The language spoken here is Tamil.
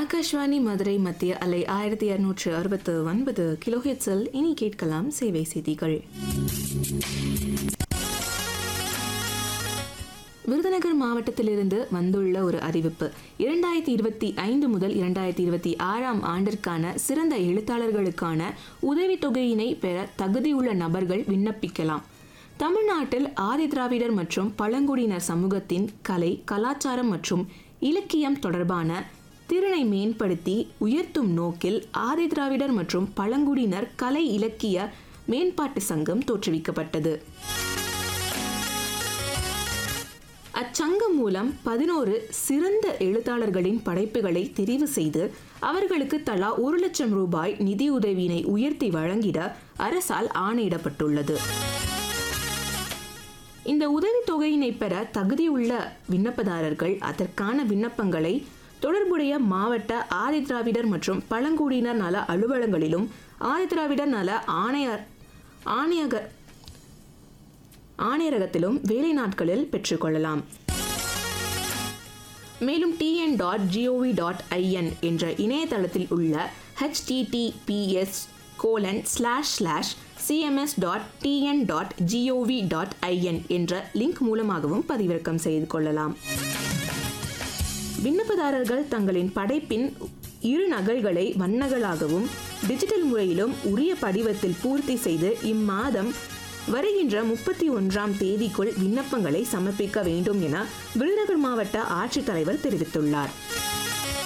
ஆகாஷ்வாணி மதுரை மத்திய அலை ஆயிரத்தி இருநூற்று அறுபத்து ஒன்பது கிலோஹெட்ஸில் இனி கேட்கலாம் சேவை செய்திகள் விருதுநகர் மாவட்டத்திலிருந்து வந்துள்ள ஒரு அறிவிப்பு இரண்டாயிரத்தி இருபத்தி ஐந்து முதல் இரண்டாயிரத்தி இருபத்தி ஆறாம் ஆண்டிற்கான சிறந்த எழுத்தாளர்களுக்கான உதவித்தொகையினை பெற தகுதியுள்ள நபர்கள் விண்ணப்பிக்கலாம் தமிழ்நாட்டில் ஆதிதிராவிடர் மற்றும் பழங்குடியினர் சமூகத்தின் கலை கலாச்சாரம் மற்றும் இலக்கியம் தொடர்பான திறனை மேம்படுத்தி உயர்த்தும் நோக்கில் ஆதிதிராவிடர் மற்றும் பழங்குடியினர் கலை இலக்கிய மேம்பாட்டு சங்கம் தோற்றுவிக்கப்பட்டது அச்சங்கம் மூலம் பதினோரு சிறந்த எழுத்தாளர்களின் படைப்புகளை தெரிவு செய்து அவர்களுக்கு தலா ஒரு லட்சம் ரூபாய் நிதியுதவியினை உயர்த்தி வழங்கிட அரசால் ஆணையிடப்பட்டுள்ளது இந்த உதவித்தொகையினை பெற தகுதியுள்ள விண்ணப்பதாரர்கள் அதற்கான விண்ணப்பங்களை தொடர்புடைய மாவட்ட ஆதிதிராவிடர் மற்றும் பழங்குடியினர் நல அலுவலகங்களிலும் ஆதிதிராவிடர் நல ஆணையர் ஆணையக ஆணையரகத்திலும் வேலை நாட்களில் பெற்றுக்கொள்ளலாம் மேலும் TN dot GOV dot IN என்ற இணையதளத்தில் உள்ள HTTPS colon slash slash CMS dot TN dot GOV dot IN என்ற லிங்க் மூலமாகவும் பதிவிறக்கம் செய்து கொள்ளலாம் விண்ணப்பதாரர்கள் தங்களின் படைப்பின் இரு நகல்களை வண்ணங்களாகவும் டிஜிட்டல் முறையிலும் உரிய படிவத்தில் பூர்த்தி செய்து இம்மாதம் வருகின்ற முப்பத்தி ஒன்றாம் தேதிக்குள் விண்ணப்பங்களை சமர்ப்பிக்க வேண்டும் என விருதுநகர் மாவட்ட ஆட்சித்தலைவர் தெரிவித்துள்ளார்